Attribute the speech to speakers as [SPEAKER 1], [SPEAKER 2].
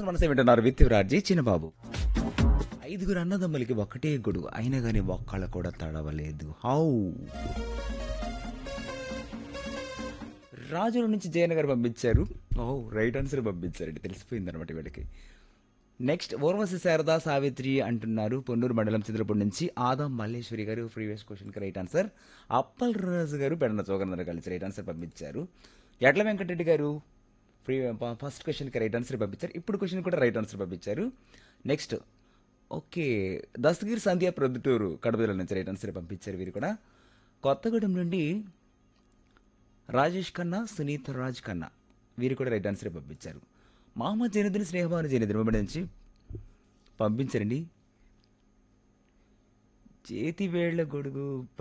[SPEAKER 1] మనసే వింటున్నారు విత్ రాజీ చిన్నబాబు ఐదుగురు అన్నదమ్ములకి ఒకటే గొడుగు అయినా కానీ ఒక్కళ్ళ కూడా తడవలేదు హౌ రాజుల నుంచి జయన్ గారు పంపించారు ఓ రైట్ ఆన్సర్ పంపించారండి తెలిసిపోయింది అనమాట వీళ్ళకి నెక్స్ట్ ఓర్వశి శారదా సావిత్రి అంటున్నారు పొన్నూరు మండలం చంద్రపూడి నుంచి ఆదాం మల్లేశ్వరి గారు ప్రీవియస్ క్వశ్చన్కి రైట్ ఆన్సర్ అప్పల్ రాజు గారు పెడన చోగనందరు కలిసి రైట్ ఆన్సర్ పంపించారు ఎడ్ల వెంకటరెడ్డి గారు ఫ్రీ ఫస్ట్ క్వశ్చన్కి రైట్ ఆన్సర్ పంపించారు ఇప్పుడు క్వశ్చన్ కూడా రైట్ ఆన్సర్ పంపించారు నెక్స్ట్ ఓకే దస్తగిరి సంధ్య ప్రొద్దుటూరు కడప జిల్లా నుంచి రైట్ ఆన్సర్ పంపించారు వీరు కూడా కొత్తగూడెం నుండి రాజేష్ ఖన్నా సునీత రాజ్ ఖన్నా వీరు కూడా రైట్ ఆన్సర్ పంపించారు మహమ్మద్ జైనుద్దీన్ స్నేహభాను జైనుద్దీన్ వెంబడి నుంచి పంపించారండి చేతి వేళ్ల గొడుగు